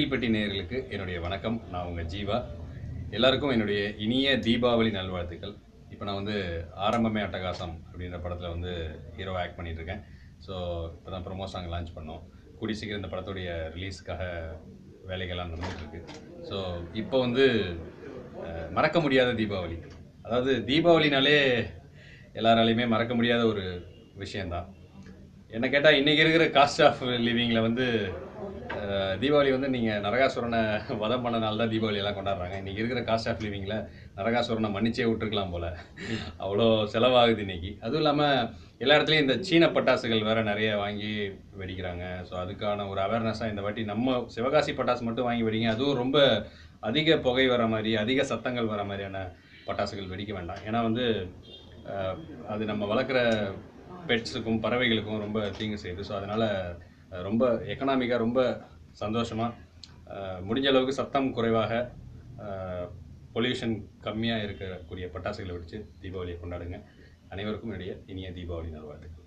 அவில்பட்டி நேயர்களுக்கு என்னுடைய வணக்கம் நான் உங்கள் ஜீவா எல்லாருக்கும் என்னுடைய இனிய தீபாவளி நல்வாழ்த்துக்கள் இப்போ நான் வந்து ஆரம்பமே அட்டகாசம் அப்படின்ற படத்தில் வந்து ஹீரோ ஆக்ட் பண்ணிட்டு இருக்கேன் ஸோ இப்போ தான் ப்ரொமோ சாங் லான்ச் பண்ணோம் கூடி சீக்கிரம் இந்த படத்துடைய ரிலீஸ்க்காக வேலைகள்லாம் நடந்துட்டு இருக்கு ஸோ இப்போ வந்து அஹ், மறக்க முடியாத தீபாவளி அதாவது தீபாவளினாலே எல்லாராலையுமே மறக்க முடியாத ஒரு விஷயந்தான் என்ன கேட்டால் இன்றைக்கி இருக்கிற காஸ்ட் ஆஃப் லிவிங்கில் வந்து அஹ், தீபாவளி வந்து நீங்கள் நரகாசுரனை வதம் பண்ண நாள் தான் தீபாவளி எல்லாம் கொண்டாடுறாங்க இன்றைக்கி இருக்கிற காஸ்ட் ஆஃப் லிவிங்கில் நரகாசுரனை மன்னிச்சே விட்டுருக்கலாம் போல் அவ்வளோ செலவாகுது இன்னைக்கு அதுவும் இல்லாமல் எல்லா இடத்துலையும் இந்த சீன பட்டாசுகள் வேறு நிறைய வாங்கி வெடிக்கிறாங்க ஸோ அதுக்கான ஒரு அவேர்னஸாக இந்த வாட்டி நம்ம சிவகாசி பட்டாசு மட்டும் வாங்கி வெடிங்க அதுவும் ரொம்ப அதிக புகை வர மாதிரி அதிக சத்தங்கள் வர மாதிரியான பட்டாசுகள் வெடிக்க வேண்டாம் ஏன்னா வந்து அஹ், அது நம்ம வளர்க்குற பெட்ஸுக்கும் பறவைகளுக்கும் ரொம்ப தீங்கு செய்யுது ஸோ அதனால் ரொம்ப எக்கனாமிக்காக ரொம்ப சந்தோஷமாக முடிஞ்ச அளவுக்கு சத்தம் குறைவாக பொல்யூஷன் கம்மியாக இருக்கக்கூடிய பட்டாசுகளை வெடித்து தீபாவளியை கொண்டாடுங்க அனைவருக்கும் என்னுடைய இனிய தீபாவளி நல்வாழ்த்துக்கள்